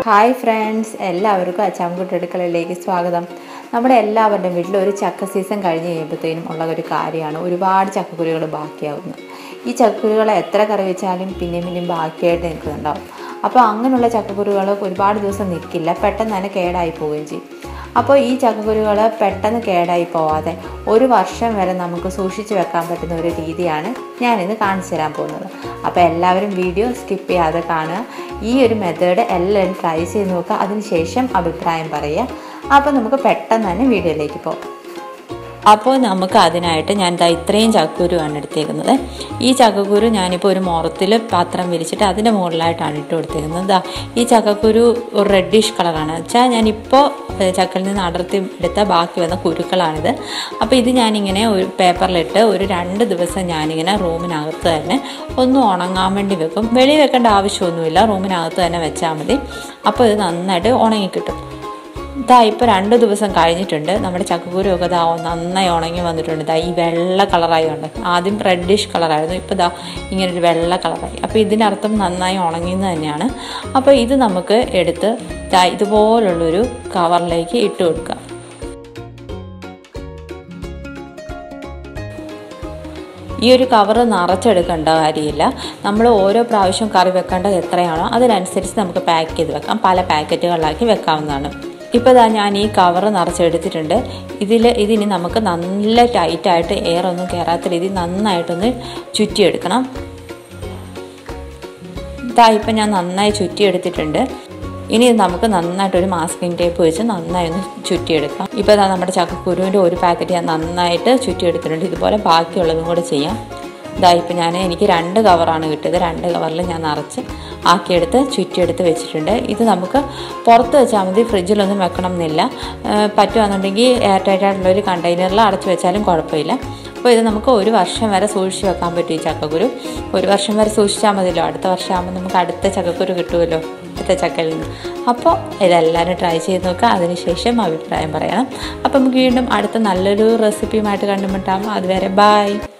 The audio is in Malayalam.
ഹായ് ഫ്രണ്ട്സ് എല്ലാവർക്കും അച്ചാമ്പുട്ട് അടുക്കളയിലേക്ക് സ്വാഗതം നമ്മുടെ എല്ലാവരുടെയും വീട്ടിൽ ഒരു ചക്ക സീസൺ കഴിഞ്ഞ് കഴിയുമ്പോഴത്തേനും ഉള്ള ഒരു കാര്യമാണ് ഒരുപാട് ചക്കക്കുരുകൾ ബാക്കിയാവുന്നത് ഈ ചക്കക്കുരുകളെ എത്ര കറി വെച്ചാലും പിന്നെയും പിന്നെയും ബാക്കിയായിട്ട് നിൽക്കുന്നുണ്ടാവും അപ്പോൾ അങ്ങനെയുള്ള ചക്കക്കുരുകൾ ഒരുപാട് ദിവസം നിൽക്കില്ല പെട്ടെന്ന് തന്നെ കേടായി പോവുകയും ചെയ്യും അപ്പോൾ ഈ ചക്കക്കുരുകൾ പെട്ടെന്ന് കേടായി പോവാതെ ഒരു വർഷം വരെ നമുക്ക് സൂക്ഷിച്ച് വെക്കാൻ പറ്റുന്ന ഒരു രീതിയാണ് ഞാനിന്ന് കാണിച്ചു തരാൻ പോകുന്നത് അപ്പോൾ എല്ലാവരും വീഡിയോ സ്കിപ്പ് ചെയ്യാതെ കാണുക ഈ ഒരു മെത്തേഡ് എല്ലാവരും ട്രൈ ചെയ്ത് നോക്കുക അതിനുശേഷം അഭിപ്രായം പറയുക അപ്പോൾ നമുക്ക് പെട്ടെന്ന് തന്നെ വീഡിയോയിലേക്ക് പോകാം അപ്പോൾ നമുക്ക് അതിനായിട്ട് ഞാൻ ദാ ഇത്രയും ചക്കക്കുരുവാണ് എടുത്തേക്കുന്നത് ഈ ചക്കക്കുരു ഞാനിപ്പോൾ ഒരു മുറത്തിൽ പാത്രം വിരിച്ചിട്ട് അതിൻ്റെ മുകളിലായിട്ടാണ് ഇട്ട് കൊടുത്തേക്കുന്നത് ദാ ഈ ചക്കക്കുരു ഒരു റെഡിഷ് കളറാണ് വെച്ചാൽ ഞാനിപ്പോൾ ചക്കയിൽ നിന്ന് അടർത്തി എടുത്ത ബാക്കി വന്ന കുരുക്കളാണിത് അപ്പോൾ ഇത് ഞാനിങ്ങനെ ഒരു പേപ്പറിലിട്ട് ഒരു രണ്ട് ദിവസം ഞാനിങ്ങനെ റൂമിനകത്ത് തന്നെ ഒന്ന് ഉണങ്ങാൻ വേണ്ടി വെക്കും വെളി വെക്കേണ്ട ആവശ്യമൊന്നുമില്ല റൂമിനകത്ത് തന്നെ വെച്ചാൽ മതി അപ്പോൾ ഇത് നന്നായിട്ട് ഉണങ്ങി കിട്ടും ഇതാ ഇപ്പോൾ രണ്ട് ദിവസം കഴിഞ്ഞിട്ടുണ്ട് നമ്മുടെ ചക്കക്കുരു ഒക്കെ ഇതാ നന്നായി ഉണങ്ങി വന്നിട്ടുണ്ട് ഇതാ ഈ വെള്ള കളറായി ഉണ്ട് ആദ്യം റെഡിഷ് കളറായിരുന്നു ഇപ്പോൾ ഇതാ ഇങ്ങനെ ഒരു വെള്ള കളറായി അപ്പോൾ ഇതിനർത്ഥം നന്നായി ഉണങ്ങിയെന്ന് തന്നെയാണ് അപ്പോൾ ഇത് നമുക്ക് എടുത്ത് ഇതാ ഇതുപോലുള്ളൊരു കവറിലേക്ക് ഇട്ട് കൊടുക്കാം ഈ ഒരു കവർ നിറച്ചെടുക്കേണ്ട കാര്യമില്ല നമ്മൾ ഓരോ പ്രാവശ്യം കറി വെക്കേണ്ടത് എത്രയാണോ അതിനനുസരിച്ച് നമുക്ക് പാക്ക് ചെയ്ത് വെക്കാം പല പാക്കറ്റുകളിലാക്കി വെക്കാവുന്നതാണ് ഇപ്പോൾ ഇതാ ഞാൻ ഈ കവർ നിറച്ചെടുത്തിട്ടുണ്ട് ഇതിൽ ഇതിന് നമുക്ക് നല്ല ടൈറ്റായിട്ട് എയർ ഒന്നും കയറാത്ത രീതിയിൽ നന്നായിട്ടൊന്ന് ചുറ്റിയെടുക്കണം ഇതാ ഇപ്പം ഞാൻ നന്നായി ചുറ്റിയെടുത്തിട്ടുണ്ട് ഇനി നമുക്ക് നന്നായിട്ടൊരു മാസ്കിംഗ് ടേപ്പ് വെച്ച് നന്നായി ഒന്ന് ചുറ്റിയെടുക്കാം ഇപ്പോൾ ഇതാ നമ്മുടെ ചക്കക്കുരുവിൻ്റെ ഒരു പാക്കറ്റ് ഞാൻ നന്നായിട്ട് ചുറ്റിയെടുത്തിട്ടുണ്ട് ഇതുപോലെ ബാക്കിയുള്ളതും കൂടെ ചെയ്യാം ഇതാ ഇപ്പം ഞാൻ എനിക്ക് രണ്ട് കവറാണ് കിട്ടിയത് രണ്ട് കവറിൽ ഞാൻ നിറച്ച് ആക്കിയെടുത്ത് ചുറ്റിയെടുത്ത് വെച്ചിട്ടുണ്ട് ഇത് നമുക്ക് പുറത്ത് വെച്ചാൽ മതി ഫ്രിഡ്ജിലൊന്നും വെക്കണം എന്നില്ല പറ്റുകയാണെന്നുണ്ടെങ്കിൽ എയർ ടൈറ്റ് ആയിട്ടുള്ള ഒരു കണ്ടെയ്നറിൽ അടച്ചു വെച്ചാലും കുഴപ്പമില്ല അപ്പോൾ ഇത് നമുക്ക് ഒരു വർഷം വരെ സൂക്ഷിച്ച് വെക്കാൻ പറ്റും ഈ ചക്കക്കുരു ഒരു വർഷം വരെ സൂക്ഷിച്ചാൽ മതിയല്ലോ അടുത്ത വർഷം ആകുമ്പോൾ നമുക്ക് അടുത്ത ചക്കക്കുരു കിട്ടുമല്ലോ അടുത്ത ചക്കയിൽ നിന്ന് അപ്പോൾ ഇതെല്ലാവരും ട്രൈ ചെയ്ത് നോക്കുക അതിനുശേഷം അഭിപ്രായം പറയണം അപ്പോൾ നമുക്ക് വീണ്ടും അടുത്ത നല്ലൊരു റെസിപ്പിയുമായിട്ട് കണ്ടുമുട്ടാം അതുവരെ ബായ്